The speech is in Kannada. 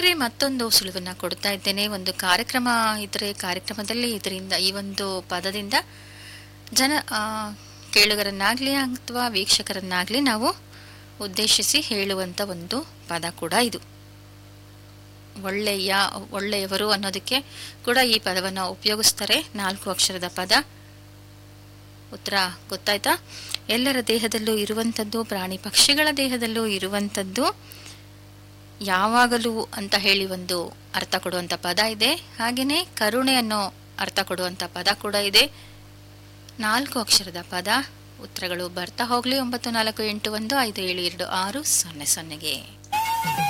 ಕೇಳಿದ್ರೆ ಮತ್ತೊಂದು ಸುಳುವನ್ನ ಕೊಡ್ತಾ ಇದ್ದೇನೆ ಒಂದು ಕಾರ್ಯಕ್ರಮ ಇದ್ರೆ ಕಾರ್ಯಕ್ರಮದಲ್ಲಿ ಇದರಿಂದ ಈ ಒಂದು ಪದದಿಂದ ಜನ ಆ, ಕೇಳುಗರನ್ನಾಗ್ಲಿ ಅಥವಾ ವೀಕ್ಷಕರನ್ನಾಗ್ಲಿ ನಾವು ಉದ್ದೇಶಿಸಿ ಹೇಳುವಂತ ಒಂದು ಪದ ಕೂಡ ಇದು ಒಳ್ಳೆಯ ಒಳ್ಳೆಯವರು ಅನ್ನೋದಕ್ಕೆ ಕೂಡ ಈ ಪದವನ್ನು ಉಪಯೋಗಿಸ್ತಾರೆ ನಾಲ್ಕು ಅಕ್ಷರದ ಪದ ಉತ್ತರ ಗೊತ್ತಾಯ್ತಾ ಎಲ್ಲರ ದೇಹದಲ್ಲೂ ಇರುವಂಥದ್ದು ಪ್ರಾಣಿ ಪಕ್ಷಿಗಳ ದೇಹದಲ್ಲೂ ಇರುವಂಥದ್ದು ಯಾವಾಗಲೂ ಅಂತ ಹೇಳಿ ಒಂದು ಅರ್ಥ ಕೊಡುವಂಥ ಪದ ಇದೆ ಹಾಗೆಯೇ ಕರುಣೆ ಅನ್ನೋ ಅರ್ಥ ಕೊಡುವಂಥ ಪದ ಕೂಡ ಇದೆ ನಾಲ್ಕು ಅಕ್ಷರದ ಪದ ಉತ್ತರಗಳು ಬರ್ತಾ ಹೋಗ್ಲಿ ಒಂಬತ್ತು ನಾಲ್ಕು ಎಂಟು ಒಂದು ಐದು ಏಳು ಎರಡು ಆರು ಸೊನ್ನೆ ಸೊನ್ನೆಗೆ